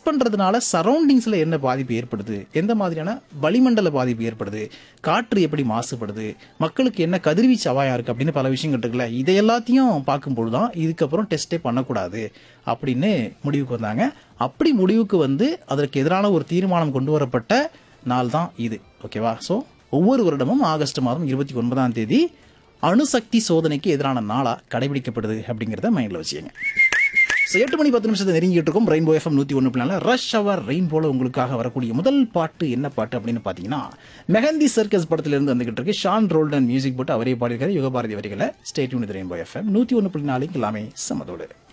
பண்றதுனால சரௌண்டிங்ஸ்ல என்ன பாதிப்பு ஏற்படுது எந்த மாதிரியான வளிமண்டல பாதிப்பு ஏற்படுது காற்று எப்படி மாசுபடுது மக்களுக்கு என்ன கதிர்வீச்சு அபாயம் இருக்கு அப்படின்னு பல விஷயங்கள் இருக்குல்ல இதை எல்லாத்தையும் பார்க்கும்போது தான் இதுக்கப்புறம் டெஸ்டே பண்ணக்கூடாது அப்படின்னு முடிவுக்கு வந்தாங்க அப்படி முடிவுக்கு வந்து அதற்கு எதிரான ஒரு தீர்மானம் கொண்டு வரப்பட்ட நாள் தான் இது ஓகேவா ஸோ ஒவ்வொரு வருடமும் ஆகஸ்ட் மாதம் இருபத்தி ஒன்பதாம் தேதி அணுசக்தி சோதனைக்கு எதிரான நாளா கடைபிடிக்கப்படுது அப்படிங்கிறத மைண்டில் வச்சுக்கோங்க ஸோ எட்டு மணி பத்து நிமிஷத்தை நெருங்கிட்டு இருக்கோம் ரெயின்போ எஃப்எம் நூற்றி ஒன்று பிள்ளைல ரஷ் அவர் ரெயின்போல உங்களுக்காக வரக்கூடிய முதல் பாட்டு என்ன பாட்டு அப்படின்னு பார்த்தீங்கன்னா மெஹந்தி சர்க்கஸ் படத்திலிருந்து வந்துகிட்டு இருக்கு ஷான் ரோல்டன் மியூசிக் போட்டு அவரே பாடியிருக்காரு யுகபாரதி வரிகளை ஸ்டேட் யூனிட் ரெயின்போ எஃப்எம் நூற்றி ஒன்று புள்ளி நாளைக்கு எல்லாமே சமதோடு